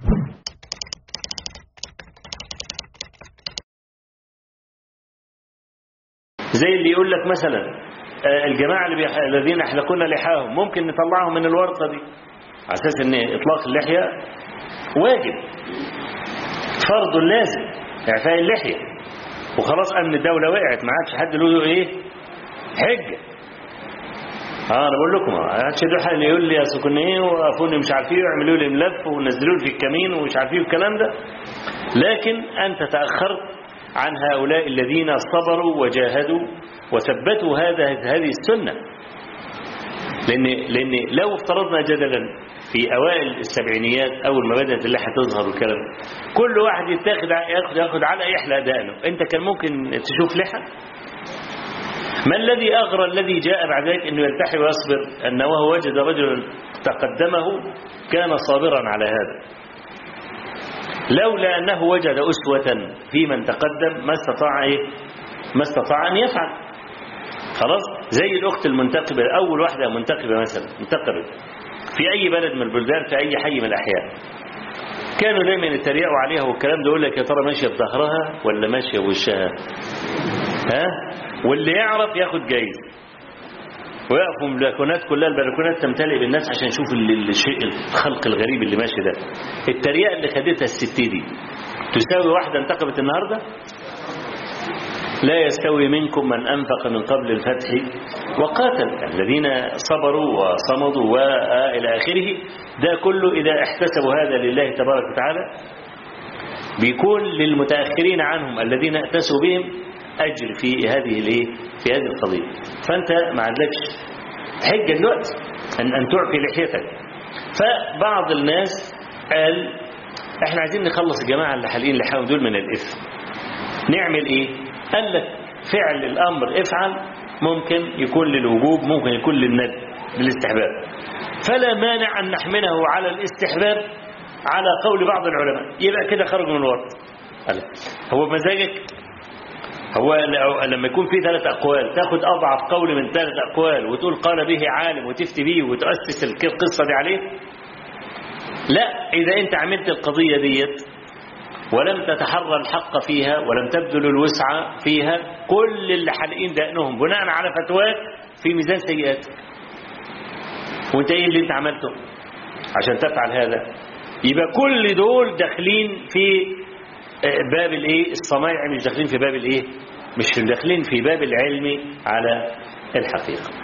زي اللي يقول لك مثلا آه، الجماعة اللي بيح... الذين يحلقون لحاهم ممكن نطلعهم من الورطة دي على أساس أن إطلاق اللحية واجب فرض لازم إعفاء اللحية وخلاص أمن الدولة وقعت ما عادش حد له إيه حجة اه انا بقول لكم ما عادش له حد يقول لي يا سكنيه وقفوني مش عارف ايه ويعملوا لي ملف ونزلوا لي في الكمين ومش عارف ايه والكلام ده لكن انت تاخرت عن هؤلاء الذين صبروا وجاهدوا وثبتوا هذا هذه السنة لأن, لأن لو افترضنا جدلا في أوائل السبعينيات أول ما بدأت اللحى تظهر والكلام كل واحد يتاخد ياخد ياخد على يحلى دقنه أنت كان ممكن تشوف لحى ما الذي أغرى الذي جاء بعد ذلك أنه يلتحي ويصبر أنه وجد رجلا تقدمه كان صابرا على هذا لولا أنه وجد أسوة في من تقدم ما استطاع إيه؟ ما استطاع أن يفعل خلاص زي الأخت المنتقبة أول واحدة منتقبة مثلا منتقبة في أي بلد من البلدان في أي حي من الأحياء كانوا دايما يتريقوا عليها والكلام ده يقول لك يا ترى ماشية بظهرها ولا ماشية بوشها ها واللي يعرف ياخد جايز ويقفوا البلكونات كلها البلكونات تمتلئ بالناس عشان يشوف الشيء الخلق الغريب اللي ماشي ده التريقه اللي خدتها الست دي تساوي واحده انتقبت النهارده لا يستوي منكم من أنفق من قبل الفتح وقاتل الذين صبروا وصمدوا وإلى آخره ده كله إذا احتسبوا هذا لله تبارك وتعالى بيكون للمتأخرين عنهم الذين اتسوا بهم أجر في هذه الايه في هذه القضية فأنت ما عندكش حجة دلوقتي أن, أن تعفي لحيتك فبعض الناس قال احنا عايزين نخلص الجماعة اللي حالين لحاهم دول من الإثم نعمل ايه قال لك فعل الأمر افعل ممكن يكون للوجوب ممكن يكون للند للاستحباب فلا مانع أن نحمله على الاستحباب على قول بعض العلماء يبقى كده خرج من الورط قال هو مزاجك هو لما يكون في ثلاث أقوال تاخد أضعف قول من ثلاث أقوال وتقول قال به عالم وتفتي به وتؤسس القصة دي عليه لا إذا أنت عملت القضية ديت ولم تتحرى الحق فيها ولم تبذل الوسع فيها كل اللي حالقين دقنهم بناء على فتواك في ميزان سيئاتك وانت ايه اللي انت عملته عشان تفعل هذا يبقى كل دول داخلين في باب الايه الصنايع مش داخلين في باب الايه مش داخلين في باب العلم على الحقيقه